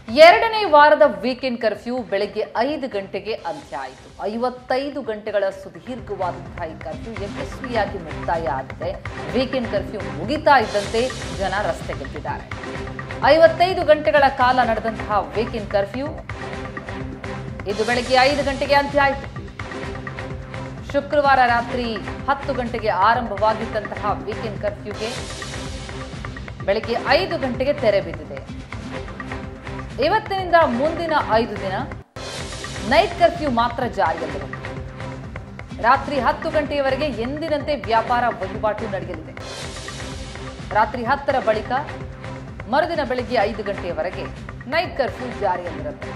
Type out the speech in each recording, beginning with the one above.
ಎರಡನೇ ವಾರದ weekend curfew ಬೆಳಗ್ಗೆ ಐದು ಗಂಟೆಗೆ ಅಂತ್ಯ ಆಯಿತು ಐವತ್ತೈದು ಗಂಟೆಗಳ ಸುದೀರ್ಘವಾದಂತಹ ಈ ಕರ್ಫ್ಯೂ ಯಶಸ್ವಿಯಾಗಿ ಮುಕ್ತಾಯ ಆಗಿದೆ ವೀಕೆಂಡ್ ಕರ್ಫ್ಯೂ ಮುಗಿತಾ ಇದ್ದಂತೆ ಜನ ರಸ್ತೆಗೆದ್ದಿದ್ದಾರೆ ಐವತ್ತೈದು ಗಂಟೆಗಳ ಕಾಲ ನಡೆದಂತಹ ವೀಕೆಂಡ್ ಕರ್ಫ್ಯೂ ಇದು ಬೆಳಗ್ಗೆ ಐದು ಗಂಟೆಗೆ ಅಂತ್ಯ ಆಯಿತು ಶುಕ್ರವಾರ ರಾತ್ರಿ ಹತ್ತು ಗಂಟೆಗೆ ಆರಂಭವಾಗಿದ್ದಂತಹ ವೀಕೆಂಡ್ ಕರ್ಫ್ಯೂಗೆ ಬೆಳಗ್ಗೆ ಐದು ಗಂಟೆಗೆ ತೆರೆ ಬಿದ್ದಿದೆ ಇವತ್ತಿನಿಂದ ಮುಂದಿನ ಐದು ದಿನ ನೈಟ್ ಕರ್ಫ್ಯೂ ಮಾತ್ರ ಜಾರಿಯಲ್ಲಿರುತ್ತೆ ರಾತ್ರಿ ಹತ್ತು ಗಂಟೆಯವರೆಗೆ ಎಂದಿನಂತೆ ವ್ಯಾಪಾರ ವಹಿವಾಟು ನಡೆಯಲಿದೆ ರಾತ್ರಿ ಹತ್ತರ ಬಳಿಕ ಮರುದಿನ ಬೆಳಿಗ್ಗೆ ಐದು ಗಂಟೆಯವರೆಗೆ ನೈಟ್ ಕರ್ಫ್ಯೂ ಜಾರಿಯಲ್ಲಿರುತ್ತೆ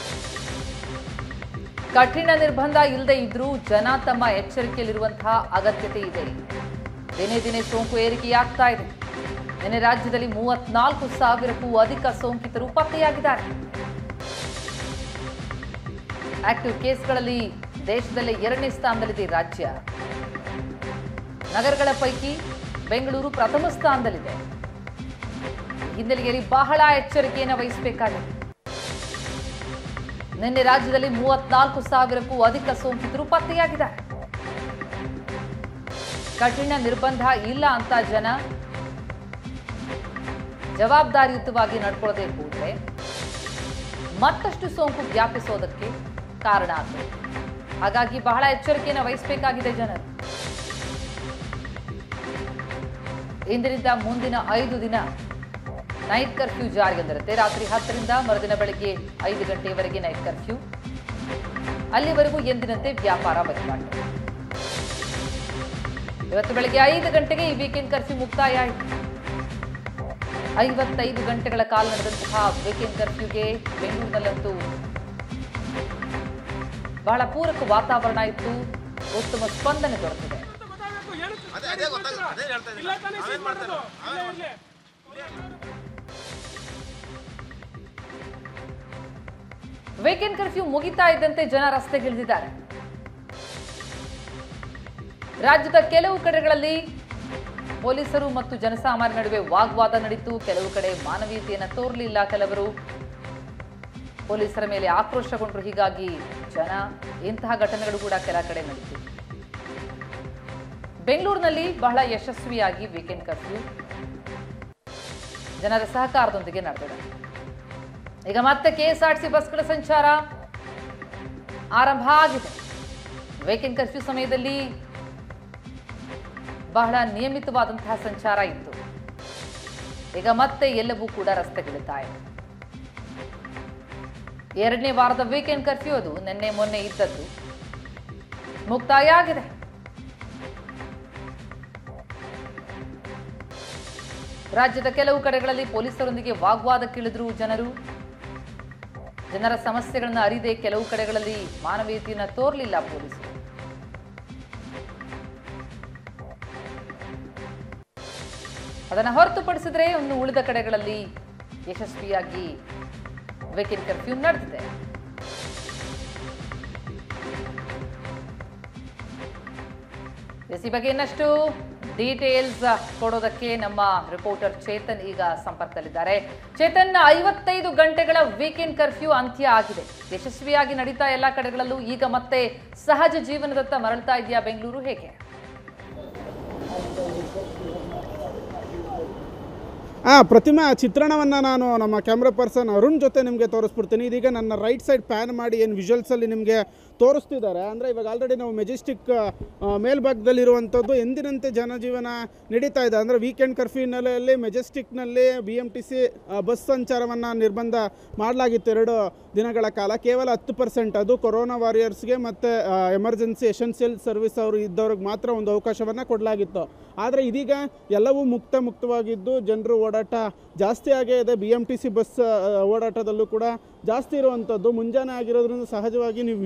ಕಠಿಣ ನಿರ್ಬಂಧ ಇಲ್ಲದೆ ಇದ್ರೂ ಜನ ತಮ್ಮ ಎಚ್ಚರಿಕೆಯಲ್ಲಿರುವಂತಹ ಅಗತ್ಯತೆ ಇದೆ ದಿನೇ ದಿನೇ ಸೋಂಕು ಏರಿಕೆಯಾಗ್ತಾ ಇದೆ ನಿನ್ನೆ ರಾಜ್ಯದಲ್ಲಿ ಮೂವತ್ನಾಲ್ಕು ಸಾವಿರಕ್ಕೂ ಅಧಿಕ ಸೋಂಕಿತರು ಪತ್ತೆಯಾಗಿದ್ದಾರೆ ಆಕ್ಟಿವ್ ಕೇಸ್ಗಳಲ್ಲಿ ದೇಶದಲ್ಲೇ ಎರಡನೇ ಸ್ಥಾನದಲ್ಲಿದೆ ರಾಜ್ಯ ನಗರಗಳ ಪೈಕಿ ಬೆಂಗಳೂರು ಪ್ರಥಮ ಸ್ಥಾನದಲ್ಲಿದೆ ಈ ಹಿನ್ನೆಲೆಯಲ್ಲಿ ಬಹಳ ಎಚ್ಚರಿಕೆಯನ್ನು ವಹಿಸಬೇಕಾಗಿದೆ ನಿನ್ನೆ ರಾಜ್ಯದಲ್ಲಿ ಮೂವತ್ನಾಲ್ಕು ಸಾವಿರಕ್ಕೂ ಅಧಿಕ ಸೋಂಕಿತರು ಪತ್ತೆಯಾಗಿದ್ದಾರೆ ಕಠಿಣ ನಿರ್ಬಂಧ ಇಲ್ಲ ಅಂತ ಜನ ಜವಾಬ್ದಾರಿಯುತವಾಗಿ ನಡ್ಕೊಳ್ಳದೆ ಹೋದ್ರೆ ಮತ್ತಷ್ಟು ಸೋಂಕು ವ್ಯಾಪಿಸೋದಕ್ಕೆ ಕಾರಣ ಆಗ್ತದೆ ಹಾಗಾಗಿ ಬಹಳ ಎಚ್ಚರಿಕೆಯನ್ನು ವಹಿಸಬೇಕಾಗಿದೆ ಜನರು ಇಂದಿನಿಂದ ಮುಂದಿನ ಐದು ದಿನ ನೈಟ್ ಕರ್ಫ್ಯೂ ಜಾರಿಯಲ್ಲಿರುತ್ತೆ ರಾತ್ರಿ ಹತ್ತರಿಂದ ಮರುದಿನ ಬೆಳಗ್ಗೆ ಐದು ಗಂಟೆಯವರೆಗೆ ನೈಟ್ ಕರ್ಫ್ಯೂ ಅಲ್ಲಿವರೆಗೂ ಎಂದಿನಂತೆ ವ್ಯಾಪಾರ ವಹಿವಾಟು ಇವತ್ತು ಬೆಳಗ್ಗೆ ಐದು ಗಂಟೆಗೆ ಈ ವೀಕೆಂಡ್ ಕರ್ಫ್ಯೂ ಮುಕ್ತಾಯ ಆಯಿತು ಐವತ್ತೈದು ಗಂಟೆಗಳ ಕಾಲ ನಡೆದಂತಹ ವೀಕೆಂಡ್ ಕರ್ಫ್ಯೂಗೆ ಬೆಂಗಳೂರಿನಲ್ಲಂತೂ ಬಹಳ ಪೂರಕ ವಾತಾವರಣ ಇತ್ತು ಉತ್ತಮ ಸ್ಪಂದನೆ ದೊರೆತಿದೆ ಅದೇ ಅದೇ ಗೊತ್ತಾಗ ಅದೇ ಹೇಳ್ತಾ ಇದ್ದೀನಿ ನಾವೇನ್ ಮಾಡ್ತಾರೆ ವೀಕೆಂಡ್ ಕರ್ಫ್ಯೂ ಮುಗಿತಾ ಇದ್ದಂತೆ ಜನ ರಸ್ತೆಗಿಳಿದಿದ್ದಾರೆ ರಾಜ್ಯದ ಕೆಲವು ಕಡೆಗಳಲ್ಲಿ ಪೊಲೀಸರು ಮತ್ತು ಜನಸಾಮಾನ್ಯ ನಡುವೆ ವಾಗ್ವಾದ ನಡೀತು ಕೆಲವು ಕಡೆ ಮಾನವೀಯತೆಯನ್ನು ತೋರಲಿಲ್ಲ ಕೆಲವರು ಪೊಲೀಸರ ಮೇಲೆ ಆಕ್ರೋಶಗೊಂಡರು ಹೀಗಾಗಿ ಜನ ಇಂತಹ ಘಟನೆಗಳು ಕೂಡ ಕೆಲ ಕಡೆ ನಡೀತು ಬೆಂಗಳೂರಿನಲ್ಲಿ ಬಹಳ ಯಶಸ್ವಿಯಾಗಿ ವೀಕೆಂಡ್ ಕರ್ಫ್ಯೂ ಜನರ ಸಹಕಾರದೊಂದಿಗೆ ನಡೆದಿದೆ ಈಗ ಮತ್ತೆ ಕೆಎಸ್ಆರ್ಟಿಸಿ ಬಸ್ಗಳ ಸಂಚಾರ ಆರಂಭ ಆಗಿದೆ ವೀಕೆಂಡ್ ಕರ್ಫ್ಯೂ ಸಮಯದಲ್ಲಿ ಬಹಳ ನಿಯಮಿತವಾದಂತಹ ಸಂಚಾರ ಇತ್ತು ಈಗ ಮತ್ತೆ ಎಲ್ಲವೂ ಕೂಡ ರಸ್ತೆಗಿಳಿತಾ ಇದೆ ಎರಡನೇ ವಾರದ ವೀಕೆಂಡ್ ಕರ್ಫ್ಯೂ ಅದು ನಿನ್ನೆ ಮೊನ್ನೆ ಇದ್ದದ್ದು ಮುಕ್ತಾಯ ಆಗಿದೆ ರಾಜ್ಯದ ಕೆಲವು ಕಡೆಗಳಲ್ಲಿ ಪೊಲೀಸರೊಂದಿಗೆ ವಾಗ್ವಾದಕ್ಕಿಳಿದ್ರು ಜನರು ಜನರ ಸಮಸ್ಯೆಗಳನ್ನ ಅರಿದೆ ಕೆಲವು ಕಡೆಗಳಲ್ಲಿ ಮಾನವೀಯತೆಯನ್ನ ತೋರಲಿಲ್ಲ ಪೊಲೀಸರು ಅದನ್ನು ಹೊರತುಪಡಿಸಿದ್ರೆ ಇನ್ನು ಉಳಿದ ಕಡೆಗಳಲ್ಲಿ ಯಶಸ್ವಿಯಾಗಿ ವೀಕೆಂಡ್ ಕರ್ಫ್ಯೂ ನಡೆದಿದೆ ಎಸ್ ಈ ಬಗ್ಗೆ ಇನ್ನಷ್ಟು ಡೀಟೇಲ್ಸ್ ಕೊಡೋದಕ್ಕೆ ನಮ್ಮ ರಿಪೋರ್ಟರ್ ಚೇತನ್ ಈಗ ಸಂಪರ್ಕದಲ್ಲಿದ್ದಾರೆ ಚೇತನ್ ಐವತ್ತೈದು ಗಂಟೆಗಳ ವೀಕೆಂಡ್ ಕರ್ಫ್ಯೂ ಅಂತ್ಯ ಆಗಿದೆ ಯಶಸ್ವಿಯಾಗಿ ನಡೀತಾ ಎಲ್ಲ ಕಡೆಗಳಲ್ಲೂ ಈಗ ಮತ್ತೆ ಸಹಜ ಜೀವನದತ್ತ ಮರಳ್ತಾ ಇದೆಯಾ ಬೆಂಗಳೂರು ಹೇಗೆ ಹಾಂ ಪ್ರತಿಮಾ ಆ ಚಿತ್ರಣವನ್ನು ನಾನು ನಮ್ಮ ಕ್ಯಾಮ್ರಾ ಪರ್ಸನ್ ಅರುಣ್ ಜೊತೆ ನಿಮಗೆ ತೋರಿಸ್ಬಿಡ್ತೀನಿ ಇದೀಗ ನನ್ನ ರೈಟ್ ಸೈಡ್ ಪ್ಯಾನ್ ಮಾಡಿ ಏನು ವಿಜುವಲ್ಸಲ್ಲಿ ನಿಮಗೆ ತೋರಿಸ್ತಿದ್ದಾರೆ ಅಂದರೆ ಇವಾಗ ಆಲ್ರೆಡಿ ನಾವು ಮೆಜೆಸ್ಟಿಕ್ ಮೇಲ್ಭಾಗದಲ್ಲಿರುವಂಥದ್ದು ಎಂದಿನಂತೆ ಜನಜೀವನ ನಡೀತಾ ಇದೆ ಅಂದರೆ ವೀಕೆಂಡ್ ಕರ್ಫ್ಯೂ ಹಿನ್ನೆಲೆಯಲ್ಲಿ ಮೆಜೆಸ್ಟಿಕ್ನಲ್ಲಿ B M T C bus ಸಂಚಾರವನ್ನು ನಿರ್ಬಂಧ ಮಾಡಲಾಗಿತ್ತು ಎರಡು ದಿನಗಳ ಕಾಲ ಕೇವಲ ಹತ್ತು ಪರ್ಸೆಂಟ್ ಅದು ಕೊರೋನಾ ವಾರಿಯರ್ಸ್ಗೆ ಮತ್ತು ಎಮರ್ಜೆನ್ಸಿ ಎಸೆನ್ಷಿಯಲ್ ಸರ್ವಿಸ್ ಅವರು ಇದ್ದವ್ರಿಗೆ ಮಾತ್ರ ಒಂದು ಅವಕಾಶವನ್ನು ಕೊಡಲಾಗಿತ್ತು ಆದರೆ ಇದೀಗ ಎಲ್ಲವೂ ಮುಕ್ತ ಮುಕ್ತವಾಗಿದ್ದು ಜನರು ಓಡಾಟ ಜಾಸ್ತಿ ಆಗೇ ಇದೆ B M T C bus ಆ, ಓಡಾಟದಲ್ಲೂ ಕೂಡ ಜಾಸ್ತಿ ಇರುವಂಥದ್ದು ಮುಂಜಾನೆ ಆಗಿರೋದ್ರಿಂದ ಸಹಜವಾಗಿ ನೀವು ವಿಜುವಲ್ಸಲ್ಲೂ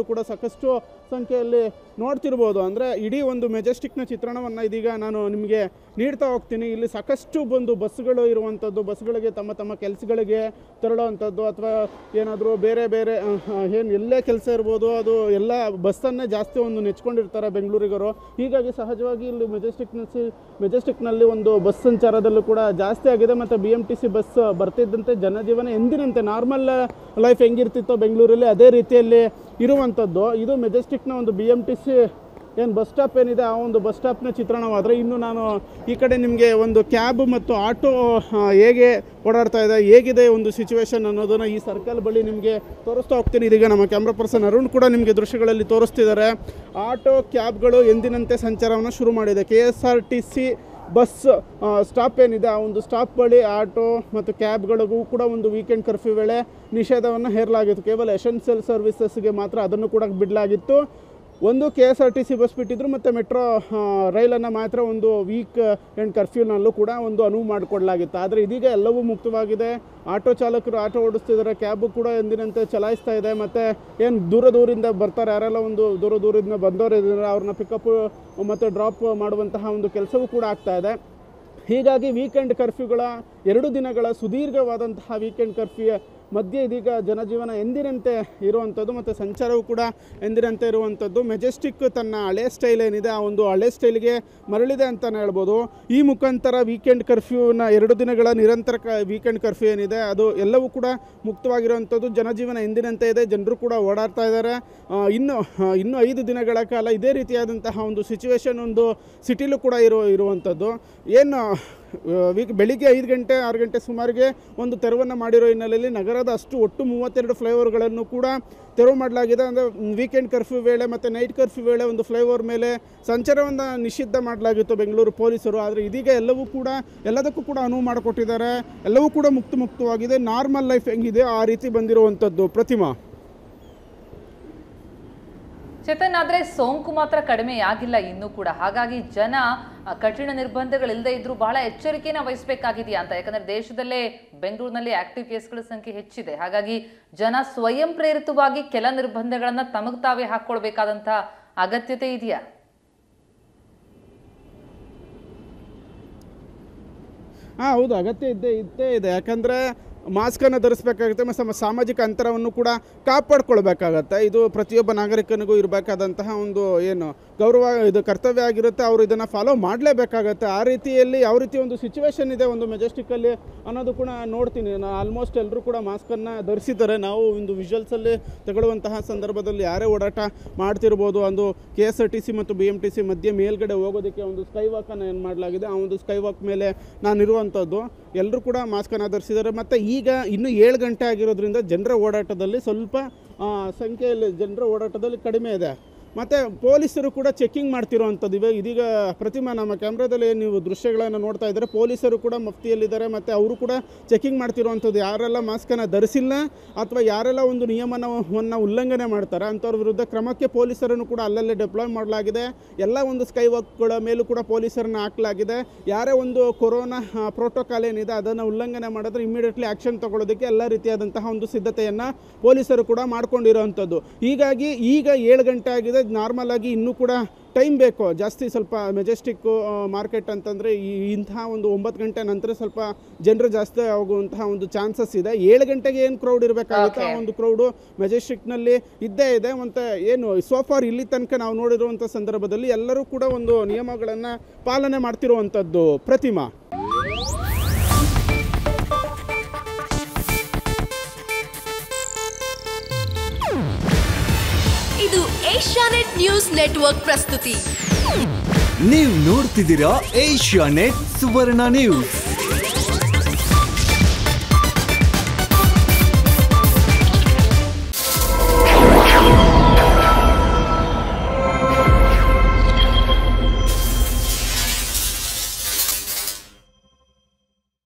ಚಿತ್ರಗಳಲ್ಲೂ ಕೂಡ ಸಾಕಷ್ಟು ಸಂಖ್ಯೆಯಲ್ಲಿ ನೋಡ್ತಿರ್ಬೋದು ಅಂದರೆ ಇಡೀ ಒಂದು ಮೆಜೆಸ್ಟಿಕ್ನ ಚಿತ್ರಣವನ್ನು ಇದೀಗ ನಾನು ನಿಮಗೆ ನೀಡ್ತಾ ಹೋಗ್ತೀನಿ ಇಲ್ಲಿ ಸಾಕಷ್ಟು ಬಂದು ಬಸ್ಗಳು ಇರುವಂಥದ್ದು ಬಸ್ಗಳಿಗೆ ತಮ್ಮ ತಮ್ಮ ಕೆಲಸಗಳಿಗೆ ತೆರಳುವಂಥದ್ದು ಅಥವಾ ಏನಾದರೂ ಬೇರೆ ಬೇರೆ ಏನು ಎಲ್ಲೇ ಕೆಲಸ ಇರ್ಬೋದು ಅದು ಎಲ್ಲ ಬಸ್ಸನ್ನೇ ಜಾಸ್ತಿ ಒಂದು ನೆಚ್ಕೊಂಡಿರ್ತಾರೆ ಬೆಂಗಳೂರಿಗರು ಹೀಗಾಗಿ ಸಹಜವಾಗಿ ಇಲ್ಲಿ ಮೆಜೆಸ್ಟಿಕ್ನಲ್ಲಿ ಮೆಜೆಸ್ಟಿಕ್ನಲ್ಲಿ ಒಂದು ಬಸ್ ಸಂಚಾರದಲ್ಲೂ ಕೂಡ ಜಾಸ್ತಿ ಆಗಿದೆ ಮತ್ತು B M T C bus ಬರ್ತಿದ್ದಂತೆ ಜನಜೀವನ ಎಂದಿನಂತೆ ನಾರ್ಮಲ್ ಲೈಫ್ ಹೆಂಗಿರ್ತಿತ್ತೋ ಬೆಂಗಳೂರಲ್ಲಿ ಅದೇ ರೀತಿಯಲ್ಲಿ ಇರುವಂಥದ್ದು ಇದು ಮೆಜೆಸ್ಟಿಕ್ನ ಒಂದು ಬಿ ಎಮ್ ಟಿ ಸಿ ಏನು ಬಸ್ ಸ್ಟಾಪ್ ಏನಿದೆ ಆ ಒಂದು ಬಸ್ ಸ್ಟಾಪ್ನ ಚಿತ್ರಣವಾದರೆ ಇನ್ನು ನಾನು ಈ ಕಡೆ ನಿಮಗೆ ಒಂದು ಕ್ಯಾಬ್ ಮತ್ತು ಆಟೋ ಆ, ಹೇಗೆ ಓಡಾಡ್ತಾ ಇದೆ ಹೇಗಿದೆ ಒಂದು ಸಿಚುವೇಶನ್ ಅನ್ನೋದನ್ನು ಈ ಸರ್ಕಲ್ ಬಳಿ ನಿಮಗೆ ತೋರಿಸ್ತಾ ಹೋಗ್ತೀನಿ ಇದೀಗ ನಮ್ಮ ಕ್ಯಾಮ್ರಾ ಪರ್ಸನ್ ಅರುಣ್ ಕೂಡ ನಿಮಗೆ ದೃಶ್ಯಗಳಲ್ಲಿ ತೋರಿಸ್ತಿದ್ದಾರೆ ಆಟೋ ಕ್ಯಾಬ್ಗಳು ಎಂದಿನಂತೆ ಸಂಚಾರವನ್ನು ಶುರು ಮಾಡಿದೆ K S R T C bus stop ಏನಿದೆ ಆ ಒಂದು ಸ್ಟಾಪ್ ಬಳಿ ಆಟೋ ಮತ್ತು ಕ್ಯಾಬ್ಗಳಿಗೂ ಕೂಡ ಒಂದು ವೀಕೆಂಡ್ ಕರ್ಫ್ಯೂ ವೇಳೆ ನಿಷೇಧವನ್ನು ಹೇರಲಾಗಿತ್ತು ಕೇವಲ ಎಸೆನ್ಷಿಯಲ್ ಸರ್ವಿಸಸ್ಗೆ ಮಾತ್ರ ಅದನ್ನು ಕೂಡ ಬಿಡಲಾಗಿತ್ತು ಒಂದು K S R T C bus ಬಿಟ್ಟಿದ್ರು ಮತ್ತು ಮೆಟ್ರೋ ರೈಲನ್ನು ಮಾತ್ರ ಒಂದು ವೀಕ್ ಆ್ಯಂಡ್ ಕರ್ಫ್ಯೂನಲ್ಲೂ ಕೂಡ ಒಂದು ಅನುವು ಮಾಡಿಕೊಡ್ಲಾಗಿತ್ತು ಆದರೆ ಇದೀಗ ಎಲ್ಲವೂ ಮುಕ್ತವಾಗಿದೆ ಆಟೋ ಚಾಲಕರು ಆಟೋ ಓಡಿಸ್ತಿದ್ದಾರೆ ಕ್ಯಾಬು ಕೂಡ ಎಂದಿನಂತೆ ಚಲಾಯಿಸ್ತಾ ಇದೆ ಮತ್ತು ಏನು ದೂರ ದೂರಿಂದ ಬರ್ತಾರೆ ಯಾರೆಲ್ಲ ಒಂದು ದೂರ ದೂರದಿಂದ ಬಂದವರು ಇದ್ದಾರೆ ಅವ್ರನ್ನ ಪಿಕಪ್ ಮತ್ತು ಡ್ರಾಪ್ ಮಾಡುವಂತಹ ಒಂದು ಕೆಲಸವೂ ಕೂಡ ಆಗ್ತಾ ಇದೆ ಹೀಗಾಗಿ ವೀಕೆಂಡ್ ಕರ್ಫ್ಯೂಗಳ ಎರಡು ದಿನಗಳ ಸುದೀರ್ಘವಾದಂತಹ ವೀಕೆಂಡ್ ಕರ್ಫ್ಯೂ ಮಧ್ಯೆ ಇದೀಗ ಜನಜೀವನ ಎಂದಿನಂತೆ ಇರುವಂಥದ್ದು ಮತ್ತು ಸಂಚಾರವೂ ಕೂಡ ಎಂದಿನಂತೆ ಇರುವಂಥದ್ದು ಮೆಜೆಸ್ಟಿಕ್ ತನ್ನ ಹಳೆ ಸ್ಟೈಲ್ ಏನಿದೆ ಆ ಒಂದು ಹಳೆ ಸ್ಟೈಲ್ಗೆ ಮರಳಿದೆ ಅಂತಲೇ ಹೇಳ್ಬೋದು ಈ ಮುಖಾಂತರ ವೀಕೆಂಡ್ ಕರ್ಫ್ಯೂನ ಎರಡು ದಿನಗಳ ನಿರಂತರ ಕ ವೀಕೆಂಡ್ ಕರ್ಫ್ಯೂ ಏನಿದೆ ಅದು ಎಲ್ಲವೂ ಕೂಡ ಮುಕ್ತವಾಗಿರುವಂಥದ್ದು ಜನಜೀವನ ಎಂದಿನಂತೆ ಇದೆ ಜನರು ಕೂಡ ಓಡಾಡ್ತಾ ಇದ್ದಾರೆ ಆ, ಇನ್ನು ಆ, ಇನ್ನು ಐದು ದಿನಗಳ ಕಾಲ ಇದೇ ರೀತಿಯಾದಂತಹ ಒಂದು ಸಿಚುವೇಶನ್ ಒಂದು ಸಿಟಿಲೂ ಕೂಡ ಇರೋ ಇರುವಂಥದ್ದು ಏನು ವೀಕ್ ಬೆಳಿಗ್ಗೆ ಐದು ಗಂಟೆ ಆರು ಗಂಟೆ ಸುಮಾರಿಗೆ ಒಂದು ತೆರವನ್ನು ಮಾಡಿರೋ ಹಿನ್ನೆಲೆಯಲ್ಲಿ ನಗರದ ಅಷ್ಟು ಒಟ್ಟು ಮೂವತ್ತೆರಡು ಫ್ಲೈಓವರ್ಗಳನ್ನು ಕೂಡ ತೆರವು ಮಾಡಲಾಗಿದೆ ಅಂದರೆ ವೀಕೆಂಡ್ ಕರ್ಫ್ಯೂ ವೇಳೆ ಮತ್ತು ನೈಟ್ ಕರ್ಫ್ಯೂ ವೇಳೆ ಒಂದು ಫ್ಲೈಓವರ್ ಮೇಲೆ ಸಂಚಾರವನ್ನು ನಿಷಿದ್ಧ ಮಾಡಲಾಗಿತ್ತು ಬೆಂಗಳೂರು ಪೊಲೀಸರು ಆದರೆ ಇದೀಗ ಎಲ್ಲವೂ ಕೂಡ ಎಲ್ಲದಕ್ಕೂ ಕೂಡ ಅನುವು ಮಾಡಿಕೊಟ್ಟಿದ್ದಾರೆ ಎಲ್ಲವೂ ಕೂಡ ಮುಕ್ತ ಮುಕ್ತವಾಗಿದೆ ನಾರ್ಮಲ್ ಲೈಫ್ ಹೆಂಗಿದೆ ಆ ರೀತಿ ಬಂದಿರುವಂಥದ್ದು ಪ್ರತಿಮಾ ಚೇತನ್ ಆದ್ರೆ ಸೋಂಕು ಮಾತ್ರ ಕಡಿಮೆ ಆಗಿಲ್ಲ ಇನ್ನೂ ಕೂಡ ಹಾಗಾಗಿ ಜನ ಆ, ಕಠಿಣ ನಿರ್ಬಂಧಗಳಿಲ್ಲದೆ ಇದ್ರೂ ಬಹಳ ಎಚ್ಚರಿಕೆನ ವಹಿಸಬೇಕಾಗಿದೆಯಾ ಅಂತ ಯಾಕಂದ್ರೆ ದೇಶದಲ್ಲೇ ಬೆಂಗಳೂರಿನಲ್ಲಿ ಆಕ್ಟಿವ್ ಕೇಸ್ಗಳ ಸಂಖ್ಯೆ ಹೆಚ್ಚಿದೆ ಹಾಗಾಗಿ ಜನ ಸ್ವಯಂ ಪ್ರೇರಿತವಾಗಿ ಕೆಲ ನಿರ್ಬಂಧಗಳನ್ನ ತಮಗ್ ತಾವೇ ಹಾಕೊಳ್ಬೇಕಾದಂತ ಅಗತ್ಯತೆ ಇದೆಯಾ ಹಾಂ ಹೌದು ಅಗತ್ಯ ಇದ್ದೇ ಇದ್ದೇ ಇದೆ ಯಾಕಂದರೆ ಮಾಸ್ಕನ್ನು ಧರಿಸಬೇಕಾಗುತ್ತೆ ಮತ್ತು ಸಮ- ಸಾಮಾಜಿಕ ಅಂತರವನ್ನು ಕೂಡ ಕಾಪಾಡ್ಕೊಳ್ಬೇಕಾಗತ್ತೆ ಇದು ಪ್ರತಿಯೊಬ್ಬ ನಾಗರಿಕನಿಗೂ ಇರಬೇಕಾದಂತಹ ಒಂದು ಏನು ಗೌರವ ಇದು ಕರ್ತವ್ಯ ಆಗಿರುತ್ತೆ ಅವರು ಇದನ್ನು ಫಾಲೋ ಮಾಡಲೇಬೇಕಾಗತ್ತೆ ಆ ರೀತಿಯಲ್ಲಿ ಯಾವ ರೀತಿ ಒಂದು ಸಿಚುವೇಶನ್ ಇದೆ ಒಂದು ಮೆಜೆಸ್ಟಿಕ್ಕಲ್ಲಿ ಅನ್ನೋದು ಕೂಡ ನೋಡ್ತೀನಿ ನಾನು ಆಲ್ಮೋಸ್ಟ್ ಎಲ್ಲರೂ ಕೂಡ ಮಾಸ್ಕನ್ನು ಧರಿಸಿದ್ದಾರೆ ನಾವು ಒಂದು ವಿಜುವಲ್ಸಲ್ಲಿ ತಗೊಳ್ಳುವಂತಹ ಸಂದರ್ಭದಲ್ಲಿ ಯಾರೇ ಓಡಾಟ ಮಾಡ್ತಿರ್ಬೋದು ಒಂದು K S R T C ಮತ್ತು ಬಿ ಎಮ್ ಟಿ ಸಿ ಮಧ್ಯೆ ಮೇಲ್ಗಡೆ ಹೋಗೋದಕ್ಕೆ ಒಂದು ಸ್ಕೈ ವಾಕನ್ನು ಏನು ಮಾಡಲಾಗಿದೆ ಆ ಒಂದು ಸ್ಕೈ ವಾಕ್ ಮೇಲೆ ನಾನಿರುವಂಥದ್ದು ಎಲ್ಲರೂ ಕೂಡ ಮಾಸ್ಕನ್ನು ಧರಿಸಿದ್ದಾರೆ ಮತ್ತು ಈಗ ಇನ್ನೂ ಏಳು ಗಂಟೆ ಆಗಿರೋದ್ರಿಂದ ಜನರ ಓಡಾಟದಲ್ಲಿ ಸ್ವಲ್ಪ ಆ, ಸಂಖ್ಯೆಯಲ್ಲಿ ಜನರ ಓಡಾಟದಲ್ಲಿ ಕಡಿಮೆ ಇದೆ ಮತ್ತು ಪೊಲೀಸರು ಕೂಡ ಚೆಕ್ಕಿಂಗ್ ಮಾಡ್ತಿರೋವಂಥದ್ದು ಇವಾಗ ಇದೀಗ ಪ್ರತಿಮಾ ನಮ್ಮ ಕ್ಯಾಮ್ರಾದಲ್ಲಿ ಏನ್ ನೀವು ದೃಶ್ಯಗಳನ್ನು ನೋಡ್ತಾ ಇದ್ದಾರೆ ಪೊಲೀಸರು ಕೂಡ ಮಫ್ತಿಯಲ್ಲಿದ್ದಾರೆ ಮತ್ತು ಅವರು ಕೂಡ ಚೆಕಿಂಗ್ ಮಾಡ್ತಿರೋವಂಥದ್ದು ಯಾರೆಲ್ಲ ಮಾಸ್ಕನ್ನು ಧರಿಸಿಲ್ಲ ಅಥವಾ ಯಾರೆಲ್ಲ ಒಂದು ನಿಯಮನವನ್ನು ಉಲ್ಲಂಘನೆ ಮಾಡ್ತಾರೆ ಅಂಥವ್ರ ವಿರುದ್ಧ ಕ್ರಮಕ್ಕೆ ಪೊಲೀಸರನ್ನು ಕೂಡ ಅಲ್ಲಲ್ಲೇ ಡೆಪ್ಲಾಯ್ ಮಾಡಲಾಗಿದೆ ಎಲ್ಲ ಒಂದು ಸ್ಕೈ ವಾಕ್ಗಳ ಮೇಲೂ ಕೂಡ ಪೊಲೀಸರನ್ನ ಹಾಕಲಾಗಿದೆ ಯಾರೇ ಒಂದು ಕೊರೋನಾ ಪ್ರೋಟೋಕಾಲ್ ಏನಿದೆ ಅದನ್ನು ಉಲ್ಲಂಘನೆ ಮಾಡಿದ್ರೆ ಇಮಿಡಿಯೇಟ್ಲಿ ಆ್ಯಕ್ಷನ್ ತಗೊಳ್ಳೋದಕ್ಕೆ ಎಲ್ಲ ರೀತಿಯಾದಂತಹ ಒಂದು ಸಿದ್ಧತೆಯನ್ನು ಪೊಲೀಸರು ಕೂಡ ಮಾಡ್ಕೊಂಡಿರೋವಂಥದ್ದು ಹೀಗಾಗಿ ಈಗ ಏಳು ಗಂಟೆ ಆಗಿದೆ ನಾರ್ಮಲ್ ಆಗಿ ಇನ್ನೂ ಕೂಡ ಟೈಮ್ ಬೇಕು ಜಾಸ್ತಿ ಸ್ವಲ್ಪ ಮೆಜೆಸ್ಟಿಕ್ ಮಾರ್ಕೆಟ್ ಅಂತಂದರೆ ಈ ಇಂತಹ ಒಂದು ಒಂಬತ್ತು ಗಂಟೆ ನಂತರ ಸ್ವಲ್ಪ ಜನರು ಜಾಸ್ತಿ ಆಗುವಂತಹ ಒಂದು ಚಾನ್ಸಸ್ ಇದೆ ಏಳು ಗಂಟೆಗೆ ಏನು ಕ್ರೌಡ್ ಇರಬೇಕಾಗುತ್ತೆ ಆ Okay. ಒಂದು ಕ್ರೌಡು ಮೆಜೆಸ್ಟಿಕ್ನಲ್ಲಿ ಇದ್ದೇ ಇದೆ ಮತ್ತು ಏನು ಸೋಫಾರ್ ಇಲ್ಲಿ ತನಕ ನಾವು ನೋಡಿರುವಂಥ ಸಂದರ್ಭದಲ್ಲಿ ಎಲ್ಲರೂ ಕೂಡ ಒಂದು ನಿಯಮಗಳನ್ನು ಪಾಲನೆ ಮಾಡ್ತಿರುವಂಥದ್ದು ಪ್ರತಿಮಾ ಇದು ಏಷ್ಯಾನೆಟ್ ನ್ಯೂಸ್ ನೆಟ್ವರ್ಕ್ ಪ್ರಸ್ತುತಿ ನೀವು ನೋಡ್ತಿದ್ದೀರಾ ಏಷ್ಯಾ ನೆಟ್ ಸುವರ್ಣ ನ್ಯೂಸ್